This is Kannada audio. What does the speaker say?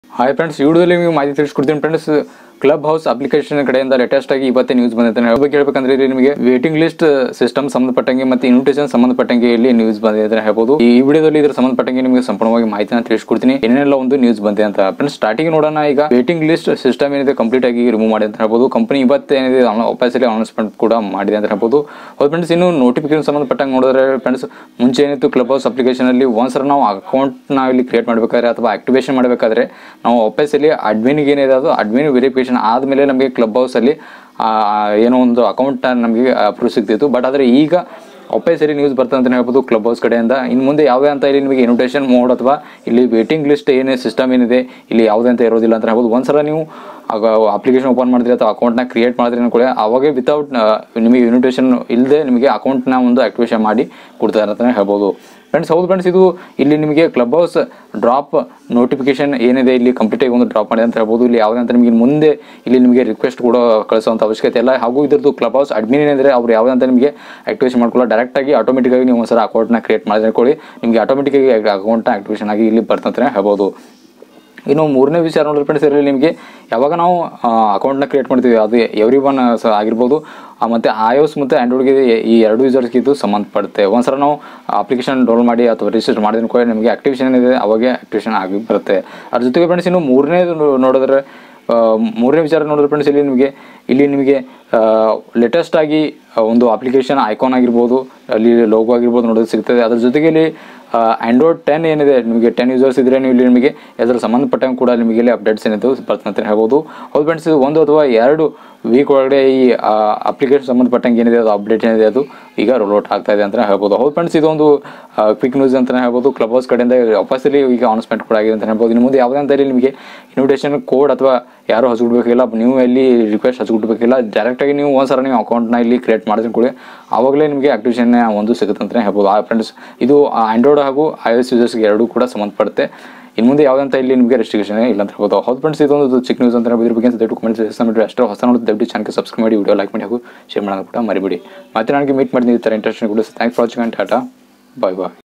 ಹಾಯ್ ಫ್ರೆಂಡ್ಸ್ ಈ ವಿಡಿಯೋದಲ್ಲಿ ನಿಮಗೆ ಮಾಹಿತಿ ತಿಳಿಸ್ಕೊಡ್ತೀನಿ ಫ್ರೆಂಡ್ಸ್ ಕ್ಲಬ್ ಹೌಸ್ ಅಪ್ಲಿಕೇಶನ್ ಕಡೆಯಿಂದ ಲೇಟೆಸ್ಟ್ ಆಗಿ ಇವತ್ತೇ ನ್ಯೂಸ್ ಬಂದಿದೆ ನಾನು ಬಗ್ಗೆ ಹೇಳ್ಬೇಕಂದ್ರೆ ಇಲ್ಲಿ ನಿಮಗೆ ವೇಟಿಂಗ್ ಲಿಸ್ಟ್ ಸಿಸ್ಟಮ್ ಸಂಬಂಧಪಟ್ಟಂಗೆ ಮತ್ತೆ ಇನ್ವಿಟೇಷನ್ ಸಂಬಂಧಪಟ್ಟಂಗೆ ಇಲ್ಲಿ ನ್ಯೂಸ್ ಬಂದಿದೆ ಅಂತ ಹೇಳ್ಬೋದು ಈ ವಿಡಿಯೋದಲ್ಲಿ ಇದ್ರ ಸಂಬಂಧಪಟ್ಟಂಗೆ ನಿಮಗೆ ಸಂಪೂರ್ಣವಾಗಿ ಮಾಹಿತಿನ ತಿಳಿಸ್ಕೊಡ್ತೀನಿ ಏನೆಲ್ಲ ಒಂದು ನ್ಯೂಸ್ ಬಂದಿದೆ ಅಂತ ಫ್ರೆಂಡ್ಸ್ ಸ್ಟಾರ್ಟಿಂಗ್ ನೋಡೋಣ ಈಗ ವೇಟಿಂಗ್ ಲಿಸ್ಟ್ ಸಿಸ್ಟಮ್ ಏನಿದೆ ಕಂಪ್ಲೀಟ್ ಆಗಿ ರಿಮೂವ್ ಮಾಡಿ ಅಂತ ಹೇಳ್ಬೋದು ಕಂಪನಿ ಇವತ್ತೇನಿದೆ ಆಫೀಸಲ್ಲಿ ಅನೌನ್ಸ್ಮೆಂಟ್ ಕೂಡ ಮಾಡಿದೆ ಅಂತ ಹೇಳ್ಬೋದು ಹೌದು ಫ್ರೆಂಡ್ಸ್ ಇನ್ನು ನೋಟಿಫಿಕೇಶನ್ ಸಂಬಂಧಪಟ್ಟಂಗೆ ನೋಡಿದ್ರೆ ಫ್ರೆಂಡ್ಸ್ ಮುಂಚೆ ಏನಿತ್ತು ಕ್ಲಬ್ ಹೌಸ್ ಅಪ್ಲಿಕೇಶನ್ ಅಲ್ಲಿ ಒಂದ್ಸಲ ನಾವು ಅಕೌಂಟ್ ನಾವು ಇಲ್ಲಿ ಕ್ರಿಯೇಟ್ ಮಾಡಬೇಕಾದ್ರೆ ಅಥವಾ ಆಕ್ಟಿವೇಶನ್ ಮಾಡಬೇಕಾದ್ರೆ ನಾವು ಆಫೀಸಲ್ಲಿ ಅಡ್ಮಿನ್ಗೆ ಏನಿದೆ ಅದು ಅಡ್ಮಿನ್ ವೆರಿಫಿಕೇಶನ್ ಆದಮೇಲೆ ನಮಗೆ ಕ್ಲಬ್ ಹೌಸಲ್ಲಿ ಏನೋ ಒಂದು ಅಕೌಂಟ್ ನಮಗೆ ಅಪ್ರೂವ್ ಸಿಗ್ತಿತ್ತು ಬಟ್ ಆದರೆ ಈಗ ಸರಿ ನ್ಯೂಸ್ ಬರ್ತದೆ ಅಂತ ಹೇಳ್ಬೋದು ಕ್ಲಬ್ ಹೌಸ್ ಕಡೆಯಿಂದ ಇನ್ನು ಮುಂದೆ ಯಾವುದೇ ಅಂತ ಇಲ್ಲಿ ನಿಮಗೆ ಇನ್ವಿಟೇಷನ್ ಮೋಡ್ ಅಥವಾ ಇಲ್ಲಿ ವೇಟಿಂಗ್ ಲಿಸ್ಟ್ ಏನೇ ಸಿಸ್ಟಮ್ ಏನಿದೆ ಇಲ್ಲಿ ಯಾವುದೇ ಅಂತ ಇರೋದಿಲ್ಲ ಅಂತ ಹೇಳ್ಬೋದು ಒಂದ್ಸಲ ನೀವು ಅಪ್ಲಿಕೇಶನ್ ಓಪನ್ ಮಾಡಿದ್ರೆ ಅಥವಾ ಅಕೌಂಟ್ನ ಕ್ರಿಯೇಟ್ ಮಾಡಿದ್ರೆ ಅನ್ಕೊಳ್ಳಿ ಅವಾಗೇ ವಿತೌಟ್ ನಿಮಗೆ ಇನ್ವಿಟೇಷನ್ ಇಲ್ಲದೆ ನಿಮಗೆ ಅಕೌಂಟ್ನ ಒಂದು ಆಕ್ಟಿವೇಶನ್ ಮಾಡಿ ಕೊಡ್ತಾರೆ ಅಂತಲೇ ಹೇಳ್ಬೋದು ಫ್ರೆಂಡ್ಸ್ ಹೌದು ಫ್ರೆಂಡ್ಸ್ ಇದು ಇಲ್ಲಿ ನಿಮಗೆ ಕ್ಲಬ್ ಹೌಸ್ ಡ್ರಾಪ್ ನೋಟಿಫಿಕೇಶನ್ ಏನಿದೆ ಇಲ್ಲಿ ಕಂಪ್ಲೀಟ್ ಆಗಿ ಒಂದು ಡ್ರಾಪ್ ಮಾಡಿದೆ ಅಂತ ಹೇಳ್ಬೋದು ಇಲ್ಲಿ ಯಾವುದೇ ಅಂತ ನಿಮಗೆ ಮುಂದೆ ಇಲ್ಲಿ ನಿಮಗೆ ರಿಕ್ವೆಸ್ಟ್ ಕೂಡ ಕಳಿಸುವಂಥ ಅವಶ್ಯಕತೆ ಇಲ್ಲ ಹಾಗೂ ಇದ್ರದ್ದು ಕ್ಲಬ್ ಹೌಸ್ ಅಡ್ಮಿನ್ ಏನಿದ್ರೆ ಅವ್ರು ಯಾವುದೇ ಅಂತ ನಿಮಗೆ ಆಕ್ಟಿವೇಶನ್ ಮಾಡ್ಕೊಳ್ಳೋ ಡೈರೆಕ್ಟ್ ಆಗಿ ಆಟೋಮೆಟಿಕ್ ಆಗಿ ನೀವು ಒಂದ್ಸಲ ಅಕೌಂಟ್ನ ಕ್ರಿಯೇಟ್ ಮಾಡಿದ್ರೆ ಅನ್ಕೊಳ್ಳಿ ನಿಮಗೆ ಆಟೋಮೆಟಿಕ್ ಆಗಿ ಅಕೌಂಟ್ನ ಆಕ್ಟಿವೇಶನ್ ಆಗಿ ಇಲ್ಲಿ ಬರ್ತಂತಾನೆ ಹೇಳ್ಬೋದು ಇನ್ನು ಮೂರನೇ ವಿಚಾರ ನೋಡಿದ್ರೆ ಫ್ರೆಂಡ್ಸ್ ಇದರಲ್ಲಿ ನಿಮಗೆ ಯಾವಾಗ ನಾವು ಅಕೌಂಟ್ನ ಕ್ರಿಯೇಟ್ ಮಾಡ್ತೀವಿ ಅದು ಎವ್ರಿ ಒನ್ ಆಗಿರ್ಬೋದು ಆ, ಮತ್ತೆ ಐಒಎಸ್ ಮತ್ತು ಆ್ಯಂಡ್ರಾಯ್ಡ್ಗೆ ಈ ಎರಡು ಯೂಸರ್ಸ್ಗೆ ಇದು ಸಂಬಂಧಪಡುತ್ತೆ ಒಂದ್ಸಲ ನಾವು ಅಪ್ಲಿಕೇಶನ್ ಡೌನ್ಲೋಡ್ ಮಾಡಿ ಅಥವಾ ರಿಜಿಸ್ಟರ್ ಮಾಡಿದ ಕೂಡ ನಿಮಗೆ ಆಕ್ಟಿವೇಶನ್ ಏನಿದೆ ಅವಾಗೆ ಆಕ್ಟಿವೇಶನ್ ಆಗಿ ಬರುತ್ತೆ ಅದ್ರ ಜೊತೆಗೆ ಫ್ರೆಂಡ್ಸ್ ಇನ್ನು ಮೂರನೇದು ನೋ- ನೋಡಿದ್ರೆ ಆ, ಮೂರನೇ ವಿಚಾರ ನೋಡಿದ್ರೆ ಫ್ರೆಂಡ್ಸ್ ಇಲ್ಲಿ ನಿಮಗೆ ಇಲ್ಲಿ ನಿಮಗೆ ಲೇಟೆಸ್ಟ್ ಆಗಿ ಆ, ಒಂದು ಅಪ್ಲಿಕೇಶನ್ ಐಕಾನ್ ಆಗಿರ್ಬೋದು ಅಲ್ಲಿ ಲೋಗೋ ಆಗಿರ್ಬೋದು ನೋಡೋದು ಸಿಗ್ತದೆ ಅದ್ರ ಜೊತೆಗೆ ಇಲ್ಲಿ ಆ್ಯಂಡ್ರಾಯ್ಡ್ ಟೆನ್ ಏನಿದೆ ನಿಮಗೆ ಟೆನ್ ಯೂಸರ್ಸ್ ಇದ್ರೆ ನೀವು ಇಲ್ಲಿ ನಿಮಗೆ ಅದರ ಸಂಬಂಧಪಟ್ಟಂಗೆ ಕೂಡ ನಿಮಗೆ ಇಲ್ಲಿ ಅಪ್ಡೇಟ್ಸ್ ಏನಿದೆ ಬರ್ತದೆ ಅಂತ ಹೇಳ್ಬೋದು ಹೌದು ಫ್ರೆಂಡ್ಸ್ ಒಂದು ಅಥವಾ ಎರಡು ವೀಕ್ ಒಳಗಡೆ ಈ ಅಪ್ಲಿಕೇಶನ್ ಸಂಬಂಧಪಟ್ಟಂಗೆ ಏನಿದೆ ಅದು ಅಪ್ಡೇಟ್ ಏನಿದೆ ಅದು ಈಗ ರೋಲ್ಔಟ್ ಆಗ್ತಾ ಇದೆ ಅಂತ ಹೇಳ್ಬೋದು ಹೌದು ಫ್ರೆಂಡ್ಸ್ ಇದೊಂದು ಕ್ವಿಕ್ ನ್ಯೂಸ್ ಅಂತ ಹೇಳ್ಬೋದು ಕ್ಲಬ್ ಹೌಸ್ ಕಡೆಯಿಂದ ವಾಪಸ್ಸಲ್ಲಿ ಈಗ ಅನೌನ್ಸ್ಮೆಂಟ್ ಕೂಡ ಆಗಿದೆ ಅಂತ ಹೇಳ್ಬೋದು ಇನ್ನು ಮುಂದೆ ಯಾವುದೇ ಅಂತ ಇಲ್ಲಿ ನಿಮಗೆ ಇನ್ವಿಟೇಷನ್ ಕೋಡ್ ಅಥವಾ ಯಾರು ಹಚ್ಕೊಡ್ಬೇಕಿಲ್ಲ ನೀವು ಎಲ್ಲಿ ರಿಕ್ವೆಸ್ಟ್ ಹಚ್ಕೊಡ್ಬೇಕಿಲ್ಲ ಡೈರೆಕ್ಟಾಗಿ ನೀವು ಒಂದ್ಸಲ ನೀವು ಅಕೌಂಟ್ನ ಇಲ್ಲಿ ಕ್ರಿಯೇಟ್ ಮಾಡಿದ ಕೂಡ ಆವಾಗಲೇ ನಿಮಗೆ ಆಕ್ಟಿವೇಶನ್ ಒಂದು ಸಿಗುತ್ತೆ ಅಂತಲೇ ಹೇಳ್ಬೋದು ಆ ಫ್ರೆಂಡ್ಸ್ ಇದು ಆಂಡ್ರಾಯ್ಡ್ ಹಾಗೂ ಐ ಎಸ್ ಯೂಸರ್ಸ್ಗೆ ಎರಡೂ ಕೂಡ ಸಂಬಂಧಪಡುತ್ತೆ ಇನ್ನು ಮುಂದೆ ಯಾವುದಂತ ಇಲ್ಲಿ ನಿಮಗೆ ರೆಸ್ಟ್ರಿಕ್ಷನ್ ಇಲ್ಲ ಅಂತ ಹೇಳ್ಬೋದು ಹೌದು ಫ್ರೆಂಡ್ಸ್ ಇದೊಂದು ಚಿಕ್ಕ ನ್ಯೂಸ್ ಅಂತ ಹೇಳ್ಬೋದು ಇದ್ರ ಬಗ್ಗೆ ದಯವಿಟ್ಟು ಕಮೆಂಟ್ಸ್ ಮಾಡಿ ಅಷ್ಟೇ ಹೊಸ ನೋಡೋದು ದಯವಿಟ್ಟು ಚಾನಲ್ಗೆ ಸಬ್ಸ್ಕ್ರೈಬ್ ಮಾಡಿ ವಿಡಿಯೋ ಲೈಕ್ ಮಾಡಿ ಹಾಗೂ ಶೇರ್ ಮಾಡೋದು ಕೂಡ ಮರಿಬೇಡಿ ಮತ್ತೆ ನನಗೆ ಮೀಟ್ ಮಾಡಿದ್ದೀನಿ ಈ ಥರ ಇಂಟ್ರೆಸ್ಟ್ ಕೂಡ thanks for watching and tata bye bye